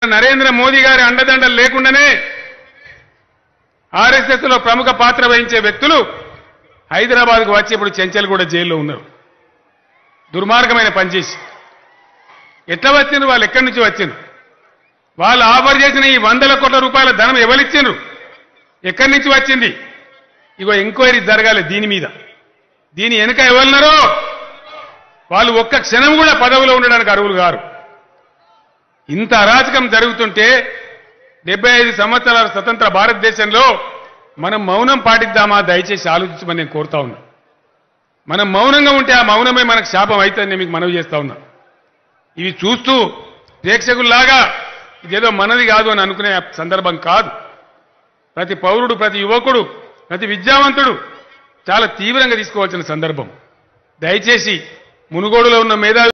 నరేంద్ర మోదీ గారి అండదండలు లేకుండానే ఆర్ఎస్ఎస్ లో ప్రముఖ పాత్ర వహించే వ్యక్తులు హైదరాబాద్కు వచ్చి ఇప్పుడు చెంచల్గూడ జైల్లో ఉన్నారు దుర్మార్గమైన పనిచేసి ఎట్లా వచ్చిండ్రు వాళ్ళు ఎక్కడి నుంచి వచ్చిండ్రు వాళ్ళు ఆఫర్ చేసిన ఈ వందల కోట్ల రూపాయల ధనం ఎవరిచ్చిండ్రు ఎక్కడి నుంచి వచ్చింది ఇగో ఎంక్వైరీ జరగాలి దీని మీద దీని వెనుక ఎవరున్నారో వాళ్ళు ఒక్క క్షణం కూడా పదవిలో ఉండడానికి అరువులు గారు ఇంత అరాచకం జరుగుతుంటే డెబ్బై ఐదు సంవత్సరాల స్వతంత్ర భారతదేశంలో మనం మౌనం పాటిద్దామా దయచేసి ఆలోచించమని నేను కోరుతా ఉన్నా మనం మౌనంగా ఉంటే ఆ మౌనమే మనకు శాపం అవుతుందని మీకు మనవి చేస్తా ఉన్నా ఇవి చూస్తూ ప్రేక్షకుల్లాగా ఇదేదో మనది కాదు అని అనుకునే సందర్భం కాదు ప్రతి పౌరుడు ప్రతి యువకుడు ప్రతి విద్యావంతుడు చాలా తీవ్రంగా తీసుకోవాల్సిన సందర్భం దయచేసి మునుగోడులో ఉన్న మేధావి